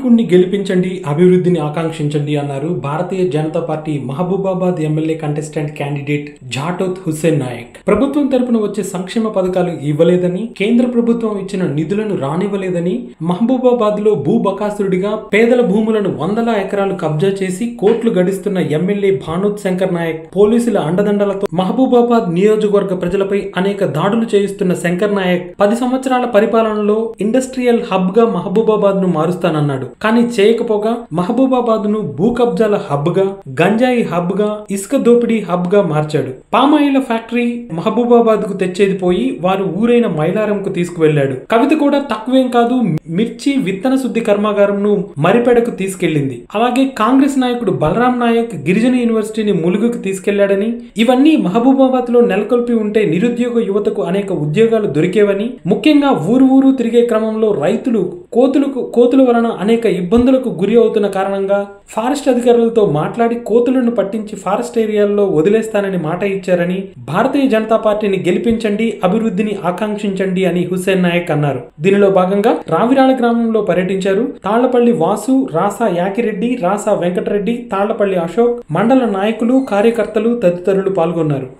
నాయకుడిని గెలిపించండి అభివృద్ధిని ఆకాంక్షించండి అన్నారు Bharatiya Janata Party Mahabubabad MLA contestant candidate Jatoth Hussain Naik ప్రభుత్వం తరపున వచ్చే సంక్షేమ పథకాలు ఇవ్వలేదని కేంద్ర ప్రభుత్వం ఇచ్చిన నిధులను రానివ్వలేదని మహబూబాబాద్ లో భూ బకాసురుడిగా పేదల భూములను వందల ఎకరాలు కబ్జా చేసి కోట్లు గడిస్తున్న ఎమ్మెల్యే భానోత్ శంకర్ నాయక్ పోలీసుల అండదండలతో మహబూబాబాద్ నియోజకవర్గ ప్రజలపై అనేక దాడులు చేయిస్తున్న శంకర్ నాయక్ పది సంవత్సరాల పరిపాలనలో ఇండస్ట్రియల్ హబ్ గా మహబూబాబాద్ ను మారుస్తానన్నాడు కానీ చేయకపోగా మహబూబాబాద్ ను భూ కబ్జాల హబ్ గా గంజాయి హబ్ గా ఇసుక దోపిడీ హబ్ గా మార్చాడు పామాయిల ఫ్యాక్టరీ మహబూబాబాద్ కు తెచ్చేది పోయి వారు ఊరైన మైలారం కు తీసుకువెళ్లాడు కవిత కూడా తక్కువేం కాదు మిర్చి విత్తన శుద్ధి కర్మాగారంను మరిపెడకు తీసుకెళ్లింది అలాగే కాంగ్రెస్ నాయకుడు బలరాం నాయక్ గిరిజన యూనివర్సిటీని ములుగుకు తీసుకెళ్లాడని ఇవన్నీ మహబూబాబాద్ లో నెలకొల్పి ఉంటే నిరుద్యోగ యువతకు అనేక ఉద్యోగాలు దొరికేవని ముఖ్యంగా ఊరు ఊరు తిరిగే క్రమంలో రైతులు కోతులకు కోతుల వలన అనేక ఇబ్బందులకు గురి అవుతున్న కారణంగా ఫారెస్ట్ అధికారులతో మాట్లాడి కోతులను పట్టించి ఫారెస్ట్ ఏరియాల్లో వదిలేస్తానని మాట ఇచ్చారని భారతీయ జనతా పార్టీని గెలిపించండి అభివృద్ధిని ఆకాంక్షించండి అని హుస్సేన్ నాయక్ అన్నారు దీనిలో భాగంగా రావిరాళ గ్రామంలో పర్యటించారు తాళ్లపల్లి వాసు రాసా యాకిరెడ్డి రాసా వెంకటరెడ్డి తాళ్లపల్లి అశోక్ మండల నాయకులు కార్యకర్తలు తదితరులు పాల్గొన్నారు